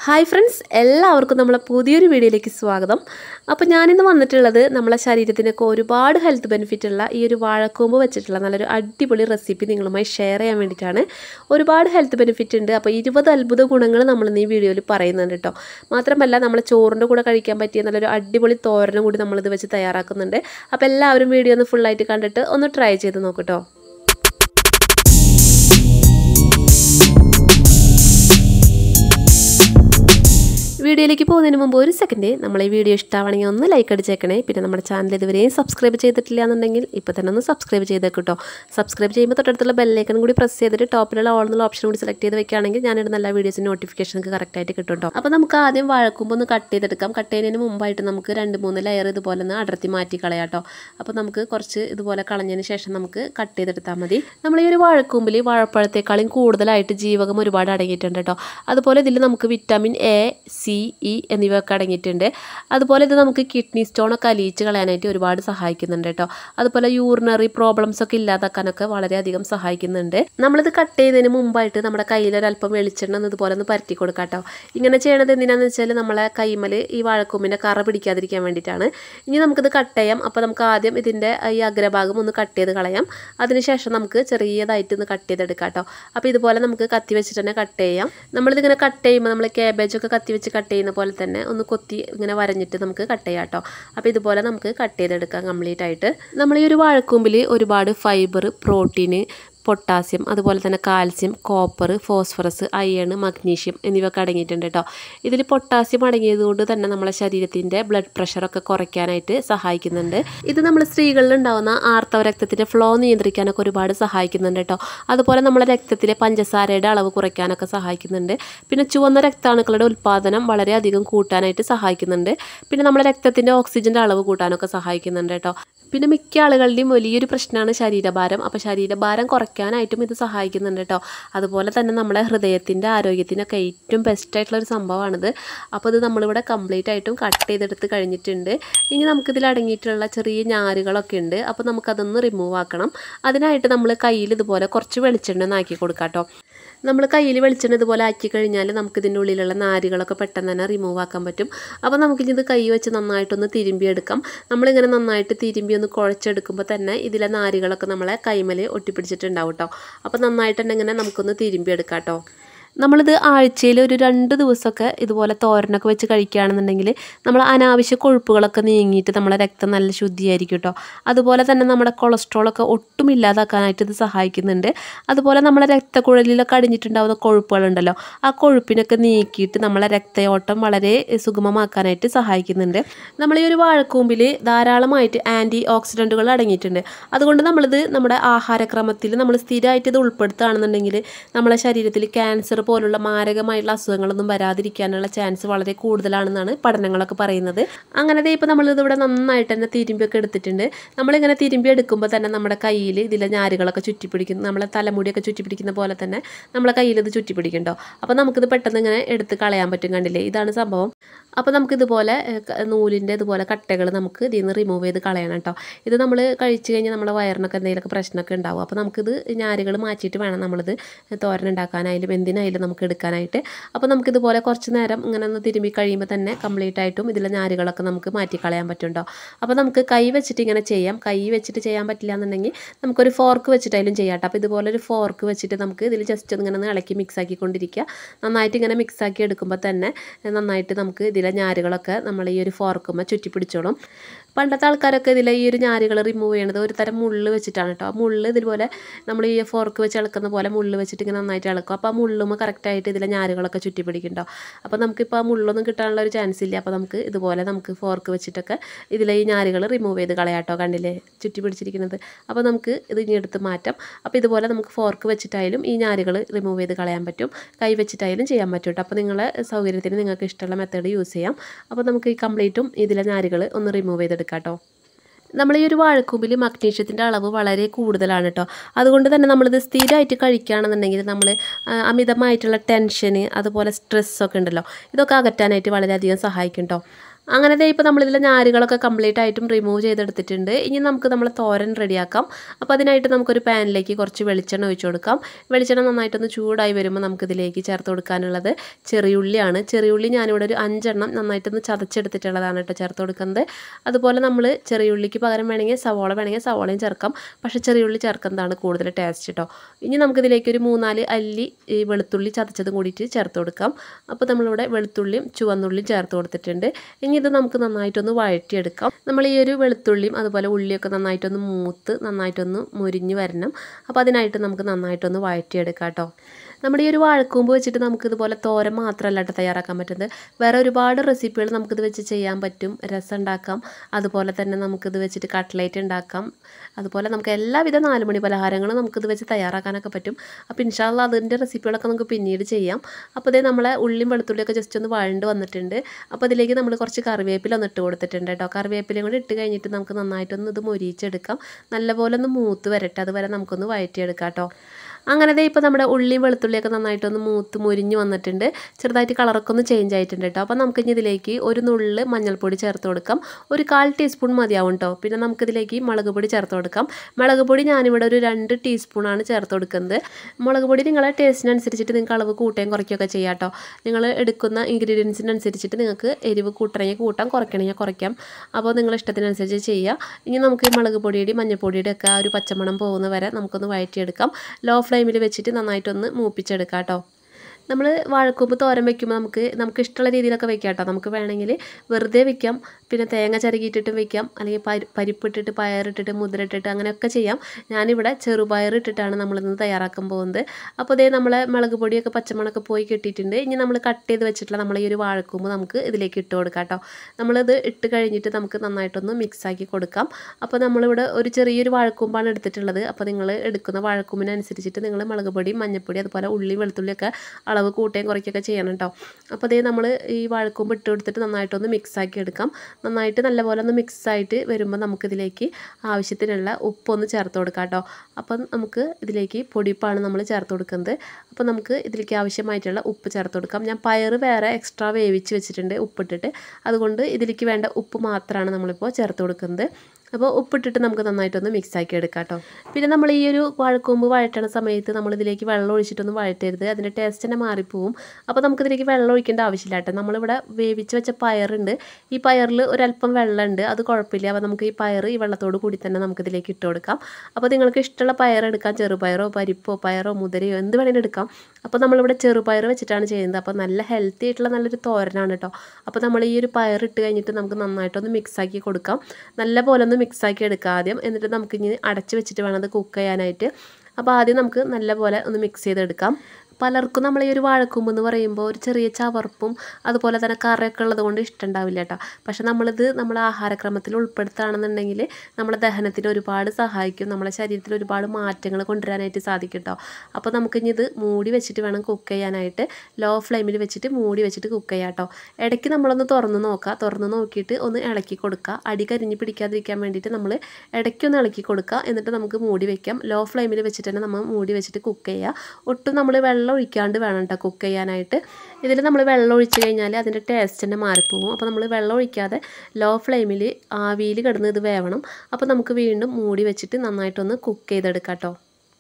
hi friends എല്ലാവർക്കും നമ്മളെ പുതിയൊരു വീഡിയോയിലേക്ക് സ്വാഗതം അപ്പോൾ ഞാനിന്ന് വന്നിട്ടുള്ളത് നമ്മളെ ശരീരത്തിനൊക്കെ ഒരുപാട് ഹെൽത്ത് ബെനിഫിറ്റ് ഉള്ള ഈ ഒരു വാഴക്കൂമ്പ് വെച്ചിട്ടുള്ള നല്ലൊരു അടിപൊളി റെസിപ്പി നിങ്ങളുമായി ഷെയർ ചെയ്യാൻ വേണ്ടിയിട്ടാണ് ഒരുപാട് ഹെൽത്ത് ബെനിഫിറ്റ് ഉണ്ട് അപ്പോൾ ഇരുപത് അത്ഭുത ഗുണങ്ങൾ നമ്മൾ ഇന്ന് ഈ വീഡിയോയിൽ പറയുന്നുണ്ട് കേട്ടോ മാത്രമല്ല നമ്മൾ ചോറിൻ്റെ കൂടെ കഴിക്കാൻ പറ്റിയ നല്ലൊരു അടിപൊളി തോരനും കൂടി നമ്മളിത് വെച്ച് തയ്യാറാക്കുന്നുണ്ട് അപ്പോൾ എല്ലാവരും വീഡിയോ ഒന്ന് ഫുള്ളായിട്ട് കണ്ടിട്ട് ഒന്ന് ട്രൈ ചെയ്ത് നോക്കട്ടോ വീഡിയോയിലേക്ക് പോകുന്നതിന് മുമ്പ് ഒരു സെക്കൻഡ് നമ്മൾ ഈ വീഡിയോ ഇഷ്ടമാണെങ്കിൽ ഒന്ന് ലൈക്ക് അടിച്ചേക്കണേ പിന്നെ നമ്മുടെ ചാനൽ ഇതുവരെയും സബ്സ്ക്രൈബ് ചെയ്തിട്ടില്ല എന്നുണ്ടെങ്കിൽ ഇപ്പോൾ തന്നെ ഒന്ന് സബ്സ്ക്രൈബ് ചെയ്തേക്കട്ടോ സബ്സ്ക്രൈബ് ചെയ്യുമ്പോൾ തൊട്ടടുത്തുള്ള ബെല്ലൈക്കൺ കൂടി പ്രസ് ചെയ്തിട്ട് ടോപ്പിലുള്ള ഓൾ എന്നുള്ള ഓപ്ഷൻ കൂടി സെലക്ട് ചെയ്ത് വെക്കുകയാണെങ്കിൽ ഞാനിടുന്ന എല്ലാ വീഡിയോസിന് നോട്ടിഫിക്കേഷൻ നിങ്ങൾക്ക് കറക്റ്റായിട്ട് കിട്ടും കേട്ടോ അപ്പോൾ നമുക്ക് ആദ്യം വഴക്കുമ്പോൾ ഒന്ന് കട്ട് ചെയ്തെടുക്കാം കട്ട് ചെയ്യുന്നതിന് മുമ്പായിട്ട് നമുക്ക് രണ്ട് മൂന്ന് ലെയർ ഇതുപോലെ ഒന്ന് അടർത്തി മാറ്റി കളയാട്ടോ അപ്പോൾ നമുക്ക് കുറച്ച് ഇതുപോലെ കളഞ്ഞതിന് ശേഷം നമുക്ക് കട്ട് ചെയ്തെടുത്താൽ മതി നമ്മൾ ഈ ഒരു വാഴക്കൂമ്പിൽ വാഴപ്പഴത്തെക്കാളും കൂടുതലായിട്ട് ജീവകം ഒരുപാട് അടങ്ങിയിട്ടുണ്ട് കേട്ടോ അതുപോലെ ഇതിൽ നമുക്ക് വിറ്റാമിൻ എ സി ഇ എന്നിവയൊക്കെ അടങ്ങിയിട്ടുണ്ട് അതുപോലെ ഇത് നമുക്ക് കിഡ്നി സ്റ്റോണൊക്കെ അലിയിച്ച് കളയാനായിട്ട് ഒരുപാട് സഹായിക്കുന്നുണ്ട് കേട്ടോ അതുപോലെ യൂറിനറി പ്രോബ്ലംസ് ഒക്കെ ഇല്ലാതാക്കാനൊക്കെ വളരെയധികം സഹായിക്കുന്നുണ്ട് നമ്മളിത് കട്ട് ചെയ്യുന്നതിന് മുമ്പായിട്ട് നമ്മുടെ കയ്യിൽ ഒരല്പം വെളിച്ചെണ്ണ ഒന്ന് ഇതുപോലെ ഒന്ന് പരത്തി കൊടുക്കാം കേട്ടോ ഇങ്ങനെ ചെയ്യണത് എന്തിനാന്ന് വെച്ചാൽ നമ്മളെ കൈമൽ ഈ വാഴക്കൊമ്പിൻ്റെ കറ പിടിക്കാതിരിക്കാൻ വേണ്ടിയിട്ടാണ് ഇനി നമുക്കിത് കട്ട് ചെയ്യാം അപ്പോൾ നമുക്ക് ആദ്യം ഇതിൻ്റെ ഈ അഗ്രഭാഗം ഒന്ന് കട്ട് ചെയ്ത് കളയാം അതിനുശേഷം നമുക്ക് ചെറിയതായിട്ട് ഒന്ന് കട്ട് ചെയ്തെടുക്കാം കേട്ടോ അപ്പോൾ ഇതുപോലെ നമുക്ക് കത്തി വെച്ചിട്ട് തന്നെ കട്ട് ചെയ്യാം നമ്മളിതിങ്ങനെ കട്ട് ചെയ്യുമ്പോൾ നമ്മൾ ക്യാബേജൊക്കെ കത്തി വെച്ച് കട്ട് ചെയ്യുന്ന പോലെ തന്നെ ഒന്ന് കൊത്തി ഇങ്ങനെ വരഞ്ഞിട്ട് നമുക്ക് കട്ട് ചെയ്യാം കേട്ടോ അപ്പോൾ ഇതുപോലെ നമുക്ക് കട്ട് ചെയ്തെടുക്കാം കംപ്ലീറ്റ് ആയിട്ട് നമ്മൾ ഈ ഒരു വാഴക്കൂമ്പിൽ ഒരുപാട് ഫൈബർ പ്രോട്ടീന് പൊട്ടാസ്യം അതുപോലെ തന്നെ calcium copper phosphorus iron magnesium എന്നിവയൊക്കെ അടങ്ങിയിട്ടുണ്ട് കേട്ടോ ഇതിൽ പൊട്ടാസ്യം അടങ്ങിയതുകൊണ്ട് തന്നെ നമ്മളെ ശരീരത്തിൻ്റെ ബ്ലഡ് പ്രഷറൊക്കെ കുറയ്ക്കാനായിട്ട് സഹായിക്കുന്നുണ്ട് ഇത് നമ്മൾ സ്ത്രീകളിൽ ഉണ്ടാകുന്ന ആർത്തവ രക്തത്തിൻ്റെ ഫ്ലോ നിയന്ത്രിക്കാനൊക്കെ ഒരുപാട് സഹായിക്കുന്നുണ്ട് കേട്ടോ അതുപോലെ നമ്മളെ രക്തത്തിലെ പഞ്ചസാരയുടെ അളവ് കുറയ്ക്കാനൊക്കെ സഹായിക്കുന്നുണ്ട് പിന്നെ ചുവന്ന രക്താണുക്കളുടെ ഉൽപ്പാദനം വളരെയധികം കൂട്ടാനായിട്ട് സഹായിക്കുന്നുണ്ട് പിന്നെ നമ്മളെ രക്തത്തിൻ്റെ ഓക്സിജൻ്റെ അളവ് കൂട്ടാനൊക്കെ സഹായിക്കുന്നുണ്ട് കേട്ടോ പിന്നെ മിക്ക ആളുകളുടെയും വലിയൊരു പ്രശ്നമാണ് ശരീരഭാരം അപ്പോൾ ശരീരഭാരം കുറയ്ക്കാനായിട്ടും ഇത് സഹായിക്കുന്നുണ്ട് കേട്ടോ അതുപോലെ തന്നെ നമ്മുടെ ഹൃദയത്തിൻ്റെ ആരോഗ്യത്തിനൊക്കെ ഏറ്റവും ബെസ്റ്റ് ആയിട്ടുള്ള ഒരു സംഭവമാണിത് അപ്പോൾ ഇത് നമ്മളിവിടെ കംപ്ലീറ്റ് ആയിട്ടും കട്ട് ചെയ്തെടുത്ത് കഴിഞ്ഞിട്ടുണ്ട് ഇനി നമുക്കിതിൽ അടങ്ങിയിട്ടുള്ള ചെറിയ ഞാരുകളൊക്കെ ഉണ്ട് അപ്പോൾ നമുക്കതൊന്ന് റിമൂവ് ആക്കണം അതിനായിട്ട് നമ്മൾ കയ്യിൽ ഇതുപോലെ കുറച്ച് വെളിച്ചെണ്ണ ഒന്ന് ആക്കി കൊടുക്കാം കേട്ടോ നമ്മൾ കയ്യിൽ വെളിച്ചെണ്ണ ഇതുപോലെ ആക്കി കഴിഞ്ഞാൽ നമുക്ക് ഇതിൻ്റെ ഉള്ളിലുള്ള നാരുകളൊക്കെ പെട്ടെന്ന് തന്നെ റിമൂവ് ആക്കാൻ പറ്റും അപ്പോൾ നമുക്കിനി ഇത് കൈ വെച്ച് നന്നായിട്ടൊന്ന് തിരുമ്പിയെടുക്കാം നമ്മളിങ്ങനെ നന്നായിട്ട് തിരുമ്പി ഒന്ന് കുഴച്ചെടുക്കുമ്പോൾ തന്നെ ഇതിലെ നാരുകളൊക്കെ നമ്മളെ കൈമൽ ഒട്ടിപ്പിടിച്ചിട്ടുണ്ടാവും കേട്ടോ അപ്പോൾ നന്നായിട്ട് തന്നെ ഇങ്ങനെ നമുക്കൊന്ന് തിരുമ്പിയെടുക്കാം കേട്ടോ നമ്മളിത് ആഴ്ചയിൽ ഒരു രണ്ട് ദിവസമൊക്കെ ഇതുപോലെ തോരനൊക്കെ വെച്ച് കഴിക്കുകയാണെന്നുണ്ടെങ്കിൽ നമ്മൾ അനാവശ്യ കൊഴുപ്പുകളൊക്കെ നീങ്ങിയിട്ട് നമ്മളെ രക്തം നല്ല ശുദ്ധിയായിരിക്കും കേട്ടോ അതുപോലെ തന്നെ നമ്മുടെ കൊളസ്ട്രോളൊക്കെ ഒട്ടും ഇല്ലാതാക്കാനായിട്ട് ഇത് സഹായിക്കുന്നുണ്ട് അതുപോലെ നമ്മളെ രക്തക്കുഴലിലൊക്കെ അടിഞ്ഞിട്ടുണ്ടാവുന്ന കൊഴുപ്പുകളുണ്ടല്ലോ ആ കൊഴുപ്പിനൊക്കെ നീക്കിയിട്ട് നമ്മളെ രക്തയോട്ടം വളരെ സുഗമമാക്കാനായിട്ട് സഹായിക്കുന്നുണ്ട് നമ്മൾ ഈ ഒരു വാഴക്കൂമ്പിൽ ധാരാളമായിട്ട് ആൻറ്റി ഓക്സിഡൻറ്റുകൾ അടങ്ങിയിട്ടുണ്ട് അതുകൊണ്ട് നമ്മളിത് നമ്മുടെ ആഹാരക്രമത്തിൽ നമ്മൾ സ്ഥിരമായിട്ട് ഇത് ഉൾപ്പെടുത്തുകയാണെന്നുണ്ടെങ്കിൽ നമ്മളെ ശരീരത്തിൽ ക്യാൻസർ പോലുള്ള മാരകമായിട്ടുള്ള അസുഖങ്ങളൊന്നും വരാതിരിക്കാനുള്ള ചാൻസ് വളരെ കൂടുതലാണെന്നാണ് പഠനങ്ങളൊക്കെ പറയുന്നത് അങ്ങനെ ദേ ഇപ്പോൾ നമ്മളിത് ഇവിടെ നന്നായിട്ട് തന്നെ തിരുമ്പിയൊക്കെ എടുത്തിട്ടുണ്ട് നമ്മളിങ്ങനെ തിരുമ്പി എടുക്കുമ്പോൾ തന്നെ നമ്മുടെ കയ്യിൽ ഇതിലെ ഞാരുകളൊക്കെ ചുറ്റിപ്പിടിക്കുന്നു നമ്മളെ തലമുടിയൊക്കെ ചുറ്റിപ്പിടിക്കുന്ന പോലെ തന്നെ നമ്മളെ കയ്യിൽ ഇത് ചുറ്റിപ്പിടിക്കണ്ടോ അപ്പോൾ നമുക്കിത് പെട്ടെന്ന് ഇങ്ങനെ എടുത്ത് കളയാൻ പറ്റും കണ്ടില്ലേ ഇതാണ് സംഭവം അപ്പോൾ നമുക്കിതുപോലെ നൂലിൻ്റെ ഇതുപോലെ കട്ടകൾ നമുക്ക് ഇതിൽ നിന്ന് റിമൂവ് ചെയ്ത് കളയണം കേട്ടോ ഇത് നമ്മൾ കഴിച്ച് കഴിഞ്ഞാൽ നമ്മുടെ വയറിനൊക്കെ എന്തെങ്കിലുമൊക്കെ പ്രശ്നമൊക്കെ ഉണ്ടാവും അപ്പോൾ നമുക്കിത് ഞാരുകൾ മാറ്റിയിട്ട് വേണം നമ്മളിത് തോരൻ ഉണ്ടാക്കാനായാലും എന്തിനായാലും നമുക്ക് എടുക്കാനായിട്ട് അപ്പോൾ നമുക്കിതുപോലെ കുറച്ച് നേരം ഇങ്ങനെ ഒന്ന് തിരുമ്പി കഴിയുമ്പോൾ തന്നെ കംപ്ലീറ്റ് ആയിട്ടും ഇതിലെ ഞാരുകളൊക്കെ നമുക്ക് മാറ്റി കളയാൻ പറ്റുണ്ടോ അപ്പോൾ നമുക്ക് കൈ വെച്ചിട്ട് ഇങ്ങനെ ചെയ്യാം കൈ വെച്ചിട്ട് ചെയ്യാൻ പറ്റില്ല എന്നുണ്ടെങ്കിൽ നമുക്കൊരു ഫോർക്ക് വെച്ചിട്ടായാലും ചെയ്യാം കേട്ടോ അപ്പോൾ ഇതുപോലെ ഒരു ഫോർക്ക് വെച്ചിട്ട് നമുക്ക് ഇതിൽ ജസ്റ്റ് ഒന്ന് ഇങ്ങനെ ഒന്ന് ഇളക്കി മിക്സ് ആക്കിക്കൊണ്ടിരിക്കുക നന്നായിട്ട് ഇങ്ങനെ മിക്സ് ആക്കി എടുക്കുമ്പോൾ തന്നെ നന്നായിട്ട് നമുക്ക് ഇതിലെ ഞാരുകളൊക്കെ നമ്മൾ ഈ ഒരു ഫോർക്കുമ്പോൾ ചുറ്റി പിടിച്ചോളും പണ്ടത്തെ ആൾക്കാരൊക്കെ ഇതിലെ ഈ ഒരു ഞാരുകൾ റിമൂവ് ചെയ്യണത് ഒരു തരം മുള്ള് വെച്ചിട്ടാണ് കേട്ടോ ആ മുള്ള് ഇതുപോലെ നമ്മൾ ഈ ഫോർക്ക് വെച്ച് ഇളക്കുന്ന പോലെ മുള്ള് വെച്ചിട്ട് ഇങ്ങനെ നന്നായിട്ട് ഇളക്കും അപ്പോൾ ആ മുള്ളുമ്പോൾ കറക്റ്റായിട്ട് ഇതിലെ ഞാരുകളൊക്കെ ചുറ്റി പിടിക്കുന്നുണ്ടോ അപ്പോൾ നമുക്കിപ്പോൾ ആ മുള്ളൊന്നും കിട്ടാനുള്ള ഒരു ചാൻസ് ഇല്ല അപ്പോൾ നമുക്ക് ഇതുപോലെ നമുക്ക് ഫോർക്ക് വെച്ചിട്ടൊക്കെ ഇതിലെ ഈ ഞാരുകൾ റിമൂവ് ചെയ്ത് കളയാട്ടോ കണ്ടില്ലേ ചുറ്റി പിടിച്ചിരിക്കുന്നത് അപ്പോൾ നമുക്ക് ഇത് ഇനി എടുത്ത് മാറ്റാം അപ്പോൾ ഇതുപോലെ നമുക്ക് ഫോർക്ക് വെച്ചിട്ടായാലും ഈ ഞാരുകൾ റിമൂവ് ചെയ്ത് കളയാൻ പറ്റും കൈ വെച്ചിട്ടായാലും ചെയ്യാൻ പറ്റും കേട്ടോ അപ്പോൾ നിങ്ങളെ സൗകര്യത്തിന് നിങ്ങൾക്ക് ഇഷ്ടമുള്ള മെത്തേഡ് യൂസ് ചെയ്യാം അപ്പോൾ നമുക്ക് ഈ കംപ്ലീറ്റും ഇതിലെ ഞാരുകൾ ഒന്ന് റിമൂവ് ചെയ്തെടുക്കാം കേട്ടോ നമ്മൾ ഈ ഒരു വാഴക്കൂമ്പിൽ മഗ്നീഷ്യത്തിൻ്റെ അളവ് വളരെ കൂടുതലാണ് കേട്ടോ അതുകൊണ്ട് തന്നെ നമ്മളിത് സ്ഥിരമായിട്ട് കഴിക്കുകയാണെന്നുണ്ടെങ്കിൽ നമ്മൾ അമിതമായിട്ടുള്ള ടെൻഷന് അതുപോലെ സ്ട്രെസ്സൊക്കെ ഉണ്ടല്ലോ ഇതൊക്കെ അകറ്റാനായിട്ട് വളരെയധികം സഹായിക്കും കേട്ടോ അങ്ങനെ ദേ ഇപ്പോൾ നമ്മളിതിലെ ഞാരുകളൊക്കെ കംപ്ലീറ്റ് ആയിട്ടും റിമൂവ് ചെയ്തെടുത്തിട്ടുണ്ട് ഇനി നമുക്ക് നമ്മൾ തോരൻ റെഡിയാക്കാം അപ്പോൾ അതിനായിട്ട് നമുക്കൊരു പാനിലേക്ക് കുറച്ച് വെളിച്ചെണ്ണ ഒഴിച്ചു കൊടുക്കാം വെളിച്ചെണ്ണ നന്നായിട്ടൊന്ന് ചൂടായി വരുമ്പോൾ നമുക്കിതിലേക്ക് ചേർത്ത് കൊടുക്കാനുള്ളത് ചെറിയുള്ളിയാണ് ചെറിയുള്ളി ഞാനിവിടെ ഒരു അഞ്ചെണ്ണം നന്നായിട്ടൊന്ന് ചതച്ചെടുത്തിട്ടുള്ളതാണ് കേട്ടോ ചേർത്ത് കൊടുക്കുന്നത് അതുപോലെ നമ്മൾ ചെറിയുള്ളിക്ക് പകരം വേണമെങ്കിൽ സവോള വേണമെങ്കിൽ സവോളയും ചേർക്കാം പക്ഷേ ചെറിയുള്ളി ചേർക്കുന്നതാണ് കൂടുതൽ ടേസ്റ്റ് കേട്ടോ ഇനി നമുക്കിതിലേക്ക് ഒരു മൂന്നാല് അല്ലി ഈ വെളുത്തുള്ളി ചതച്ചതും കൂടിയിട്ട് ചേർത്ത് കൊടുക്കാം അപ്പോൾ നമ്മളിവിടെ വെളുത്തുള്ളിയും ചുവന്നുള്ളിയും ചേർത്ത് കൊടുത്തിട്ടുണ്ട് ഇനി ഇത് നമുക്ക് നന്നായിട്ടൊന്ന് വഴറ്റിയെടുക്കാം നമ്മൾ ഈ ഒരു വെളുത്തുള്ളിയും അതുപോലെ ഉള്ളിയൊക്കെ നന്നായിട്ടൊന്ന് മൂത്ത് നന്നായിട്ടൊന്ന് മുരിഞ്ഞ് വരണം അപ്പോൾ അതിനായിട്ട് നമുക്ക് നന്നായിട്ടൊന്ന് വഴറ്റിയെടുക്കാം കേട്ടോ നമ്മുടെ ഈ ഒരു വാഴക്കൂമ്പ് വെച്ചിട്ട് നമുക്കിതുപോലെ തോരൻ മാത്രമല്ല കേട്ടോ തയ്യാറാക്കാൻ പറ്റുന്നത് വേറെ ഒരുപാട് റെസിപ്പികൾ നമുക്കിത് വെച്ച് ചെയ്യാൻ പറ്റും രസം ഉണ്ടാക്കാം അതുപോലെ തന്നെ നമുക്കിത് വെച്ചിട്ട് കട്ട്ലേറ്റ് ഉണ്ടാക്കാം അതുപോലെ നമുക്ക് എല്ലാവിധ നാലുമണി പലഹാരങ്ങളും നമുക്കിത് വെച്ച് തയ്യാറാക്കാനൊക്കെ പറ്റും അപ്പോൾ ഇൻഷാല്ല അതിൻ്റെ റെസിപ്പികളൊക്കെ നമുക്ക് പിന്നീട് ചെയ്യാം അപ്പോൾ ഇതേ നമ്മളെ ഉള്ളിയും വെളുത്തുള്ളിയൊക്കെ ജസ്റ്റ് ഒന്ന് വഴണ്ട് വന്നിട്ടുണ്ട് അപ്പോൾ അതിലേക്ക് നമ്മൾ കുറച്ച് കറിവേപ്പില ഒന്ന് ഇട്ട് കൊടുത്തിട്ടുണ്ട് കേട്ടോ കറിവേപ്പിലയും കൂടി ഇട്ട് കഴിഞ്ഞിട്ട് നമുക്ക് നന്നായിട്ടൊന്ന് ഇത് മൊരിയിച്ചെടുക്കാം നല്ലപോലെ ഒന്ന് മൂത്ത് വരട്ടെ അതുവരെ നമുക്കൊന്ന് വഴറ്റിയെടുക്കാം കേട്ടോ അങ്ങനെ ദേ ഇപ്പോൾ നമ്മുടെ ഉള്ളിയും വെളുത്തുള്ളിയൊക്കെ നന്നായിട്ടൊന്ന് മൂത്ത് മുരിഞ്ഞ് വന്നിട്ടുണ്ട് ചെറുതായിട്ട് കളറൊക്കെ ഒന്ന് ചേഞ്ച് ആയിട്ടുണ്ട് കേട്ടോ അപ്പോൾ നമുക്കിനി ഇതിലേക്ക് ഒരു നുള്ള് മഞ്ഞൾപ്പൊടി ചേർത്ത് കൊടുക്കാം ഒരു കാൽ ടീസ്പൂൺ മതിയാവും കേട്ടോ പിന്നെ നമുക്കിതിലേക്ക് മുളക് പൊടി ചേർത്ത് കൊടുക്കാം മുളക് പൊടി ഞാനിവിടെ ഒരു രണ്ട് ടീസ്പൂണാണ് ചേർത്ത് കൊടുക്കുന്നത് മുളക് പൊടി നിങ്ങളെ ടേസ്റ്റിനനുസരിച്ചിട്ട് നിങ്ങൾക്ക് അളവ് കൂട്ടുകയും കുറയ്ക്കുകയൊക്കെ ചെയ്യാം കേട്ടോ നിങ്ങൾ എടുക്കുന്ന ഇൻഗ്രീഡിയൻസിനനുസരിച്ചിട്ട് നിങ്ങൾക്ക് എരിവ് കൂട്ടണമെങ്കിൽ കൂട്ടാം കുറയ്ക്കണമെങ്കിൽ കുറയ്ക്കാം അപ്പോൾ നിങ്ങളുടെ ഇഷ്ടത്തിനനുസരിച്ച് ചെയ്യുക ഇനി നമുക്ക് ഈ മുളക് പൊടിയുടെയും മഞ്ഞൾപ്പൊടിയുടെ ഒക്കെ ആ ഒരു പച്ചമണം പോകുന്ന വരെ നമുക്കൊന്ന് വഴറ്റിയെടുക്കാം ലോ ഫ്ലെയിമിൽ വെച്ചിട്ട് നന്നായിട്ടൊന്ന് മൂപ്പിച്ചെടുക്കാം കേട്ടോ നമ്മൾ വാഴക്കൂമ്പ് തോരൻ വെക്കുമ്പോൾ നമുക്ക് നമുക്ക് ഇഷ്ടമുള്ള രീതിയിലൊക്കെ വെക്കാം കേട്ടോ നമുക്ക് വേണമെങ്കിൽ വെറുതെ വെക്കാം പിന്നെ തേങ്ങ ചരുകിയിട്ടിട്ടും വെക്കാം അല്ലെങ്കിൽ പരി പരിപ്പിട്ടിട്ട് പയറിട്ടിട്ട് മുതിരിട്ടിട്ട് അങ്ങനെയൊക്കെ ചെയ്യാം ഞാനിവിടെ ചെറുപയർ ഇട്ടിട്ടാണ് നമ്മളിന്ന് തയ്യാറാക്കാൻ പോകുന്നത് അപ്പോൾ ഇതേ നമ്മളെ മുളക് പൊടിയൊക്കെ പച്ചമണൊക്കെ പോയി കിട്ടിയിട്ടുണ്ട് ഇനി നമ്മൾ കട്ട് ചെയ്ത് വെച്ചിട്ടുള്ള നമ്മൾ ഈ ഒരു വാഴക്കൂമ്പ് നമുക്ക് ഇതിലേക്ക് ഇട്ട് കൊടുക്കാം കേട്ടോ നമ്മളിത് ഇട്ട് കഴിഞ്ഞിട്ട് നമുക്ക് നന്നായിട്ടൊന്ന് മിക്സ് ആക്കി കൊടുക്കാം അപ്പോൾ നമ്മളിവിടെ ഒരു ചെറിയൊരു വാഴക്കൂമ്പാണ് എടുത്തിട്ടുള്ളത് അപ്പോൾ നിങ്ങൾ എടുക്കുന്ന വാഴക്കൂമ്പിനനുസരിച്ചിട്ട് നിങ്ങൾ മുളക് പൊടി മഞ്ഞൾപ്പൊടി അതുപോലെ ഉള്ളി വെളുത്തുള്ളിയൊക്കെ അളവ് കൂട്ടുകയും കുറയ്ക്കുകയൊക്കെ ചെയ്യണം കേട്ടോ അപ്പോൾ അതേ നമ്മൾ ഈ വാഴക്കൂമ്പ് ഇട്ട് കൊടുത്തിട്ട് നന്നായിട്ടൊന്ന് മിക്സ് ആക്കി എടുക്കാം നന്നായിട്ട് നല്ലപോലെ ഒന്ന് മിക്സ് ആയിട്ട് വരുമ്പോൾ നമുക്കിതിലേക്ക് ആവശ്യത്തിനുള്ള ഉപ്പൊന്ന് ചേർത്ത് കൊടുക്കാം കേട്ടോ അപ്പം നമുക്ക് ഇതിലേക്ക് പൊടിപ്പാണ് നമ്മൾ ചേർത്ത് കൊടുക്കുന്നത് അപ്പോൾ നമുക്ക് ഇതിലേക്ക് ആവശ്യമായിട്ടുള്ള ഉപ്പ് ചേർത്ത് കൊടുക്കാം ഞാൻ പയർ വേറെ എക്സ്ട്രാ വേവിച്ച് വെച്ചിട്ടുണ്ട് ഉപ്പിട്ടിട്ട് അതുകൊണ്ട് ഇതിലേക്ക് വേണ്ട ഉപ്പ് മാത്രമാണ് നമ്മളിപ്പോൾ ചേർത്ത് കൊടുക്കുന്നത് അപ്പോൾ ഉപ്പിട്ടിട്ട് നമുക്ക് നന്നായിട്ടൊന്ന് മിക്സ് ആക്കി എടുക്കാം കേട്ടോ പിന്നെ നമ്മൾ ഈ ഒരു വഴക്കൂമ്പ് വഴറ്റണ സമയത്ത് നമ്മൾ ഇതിലേക്ക് വെള്ളം ഒഴിച്ചിട്ടൊന്നും വഴറ്റരുത് അതിൻ്റെ ടേസ്റ്റ് തന്നെ മാറിപ്പോവും അപ്പോൾ നമുക്കിതിലേക്ക് വെള്ളം ഒഴിക്കേണ്ട ആവശ്യമില്ല കേട്ടോ നമ്മളിവിടെ വേവിച്ച് വെച്ച പയറുണ്ട് ഈ പയറിൽ ഒരല്പം വെള്ളമുണ്ട് അത് കുഴപ്പമില്ല അപ്പോൾ നമുക്ക് ഈ പയർ ഈ വെള്ളത്തോട് കൂടി തന്നെ നമുക്കിതിലേക്ക് ഇട്ട് കൊടുക്കാം അപ്പോൾ നിങ്ങൾക്ക് ഇഷ്ടമുള്ള പയർ എടുക്കാം ചെറുപയറോ പരിപ്പോ പയറോ മുതിരയോ എന്ത് വേണമെങ്കിലും എടുക്കാം അപ്പോൾ നമ്മളിവിടെ ചെറുപയർ വെച്ചിട്ടാണ് ചെയ്യുന്നത് അപ്പോൾ നല്ല ഹെൽത്തി ആയിട്ടുള്ള നല്ലൊരു തോരനാണ് കേട്ടോ അപ്പോൾ നമ്മൾ ഈ ഒരു പയർ ഇട്ട് കഴിഞ്ഞിട്ട് നമുക്ക് നന്നായിട്ടൊന്ന് മിക്സ് ആക്കി കൊടുക്കാം നല്ല പോലെ ഒന്ന് മിക്സ് ആക്കി എടുക്കാം ആദ്യം എന്നിട്ട് നമുക്ക് ഇനി അടച്ച് വെച്ചിട്ട് വേണം അത് കുക്ക് ചെയ്യാനായിട്ട് അപ്പോൾ ആദ്യം നമുക്ക് നല്ല പോലെ ഒന്ന് മിക്സ് ചെയ്തെടുക്കാം പലർക്കും നമ്മൾ ഈ ഒരു വാഴക്കൂമ്പ് എന്ന് പറയുമ്പോൾ ഒരു ചെറിയ ചവർപ്പും അതുപോലെ തന്നെ കറിയൊക്കെ ഉള്ളത് കൊണ്ട് ഇഷ്ടമുണ്ടാവില്ല കേട്ടോ പക്ഷെ നമ്മളിത് നമ്മളെ ആഹാരക്രമത്തിൽ ഉൾപ്പെടുത്തുകയാണെന്നുണ്ടെങ്കിൽ നമ്മളെ ദഹനത്തിന് ഒരുപാട് സഹായിക്കും നമ്മളെ ശരീരത്തിൽ ഒരുപാട് മാറ്റങ്ങൾ കൊണ്ടുവരാനായിട്ട് സാധിക്കും കേട്ടോ അപ്പോൾ നമുക്കിനി ഇത് മൂടി വെച്ചിട്ട് വേണം കുക്ക് ചെയ്യാനായിട്ട് ലോ ഫ്ലെയിമിൽ വെച്ചിട്ട് മൂടി വെച്ചിട്ട് കുക്ക് ചെയ്യാം കേട്ടോ ഇടയ്ക്ക് നമ്മളൊന്ന് തുറന്ന് നോക്കുക തുറന്ന് നോക്കിയിട്ട് ഒന്ന് ഇളക്കി കൊടുക്കുക അടി കരിഞ്ഞ് പിടിക്കാതിരിക്കാൻ വേണ്ടിയിട്ട് നമ്മൾ ഇടയ്ക്കൊന്ന് ഇളക്കി കൊടുക്കുക എന്നിട്ട് നമുക്ക് മൂടി വെക്കാം ലോ ഫ്ലെയിമിൽ വെച്ചിട്ട് തന്നെ നമ്മൾ മൂടി വെച്ചിട്ട് കുക്ക് ചെയ്യുക ഒട്ടും നമ്മൾ വെള്ളം ഒഴിക്കാണ്ട് വേണം കേട്ടോ കുക്ക് ചെയ്യാനായിട്ട് ഇതിൽ നമ്മൾ വെള്ളം ഒഴിച്ച് കഴിഞ്ഞാൽ അതിൻ്റെ ടേസ്റ്റ് തന്നെ മാറിപ്പോകും അപ്പോൾ നമ്മൾ വെള്ളം ഒഴിക്കാതെ ലോ ഫ്ലെയിമിൽ ആവിയിൽ കിടന്ന് ഇത് വേവണം അപ്പോൾ നമുക്ക് വീണ്ടും മൂടി വെച്ചിട്ട് നന്നായിട്ടൊന്ന് കുക്ക് ചെയ്തെടുക്കാം കേട്ടോ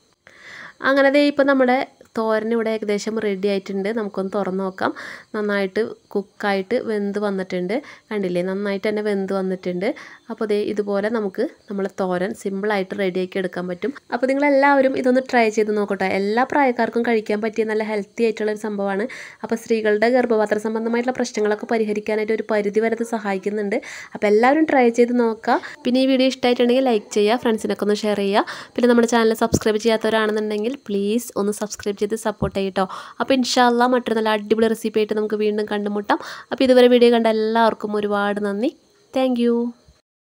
അങ്ങനെ ദേ ഇപ്പോൾ നമ്മുടെ തോരൻ ഇവിടെ ഏകദേശം റെഡി ആയിട്ടുണ്ട് നമുക്കൊന്ന് തുറന്ന് നോക്കാം നന്നായിട്ട് കുക്കായിട്ട് വെന്ത് വന്നിട്ടുണ്ട് കണ്ടില്ലേ നന്നായിട്ട് തന്നെ വെന്ത് വന്നിട്ടുണ്ട് അപ്പോൾ ദേ ഇതുപോലെ നമുക്ക് നമ്മളെ തോരൻ സിമ്പിളായിട്ട് റെഡിയാക്കി എടുക്കാൻ പറ്റും അപ്പോൾ നിങ്ങളെല്ലാവരും ഇതൊന്ന് ട്രൈ ചെയ്ത് നോക്കട്ടെ എല്ലാ പ്രായക്കാർക്കും കഴിക്കാൻ പറ്റിയ നല്ല ഹെൽത്തി ആയിട്ടുള്ള ഒരു സംഭവമാണ് അപ്പോൾ സ്ത്രീകളുടെ ഗർഭപാത്ര സംബന്ധമായിട്ടുള്ള പ്രശ്നങ്ങളൊക്കെ പരിഹരിക്കാനായിട്ട് ഒരു പരിധി വരെ ഇത് സഹായിക്കുന്നുണ്ട് അപ്പോൾ എല്ലാവരും ട്രൈ ചെയ്ത് നോക്കുക പിന്നെ ഈ വീഡിയോ ഇഷ്ടമായിട്ടുണ്ടെങ്കിൽ ലൈക്ക് ചെയ്യുക ഫ്രണ്ട്സിനൊക്കെ ഒന്ന് ഷെയർ ചെയ്യുക പിന്നെ നമ്മുടെ ചാനൽ സബ്സ്ക്രൈബ് ചെയ്യാത്തവരാണെന്നുണ്ടെങ്കിൽ പ്ലീസ് ഒന്ന് സബ്സ്ക്രൈബ് ചെയ്ത് സപ്പോർട്ട് ചെയ്യട്ടോ അപ്പോൾ ഇൻഷാല്ല മറ്റൊരു നല്ല അടിപൊളി റെസിപ്പി ആയിട്ട് നമുക്ക് വീണ്ടും കണ്ടുമുട്ടാം അപ്പോൾ ഇതുവരെ വീഡിയോ കണ്ട എല്ലാവർക്കും ഒരുപാട് നന്ദി താങ്ക്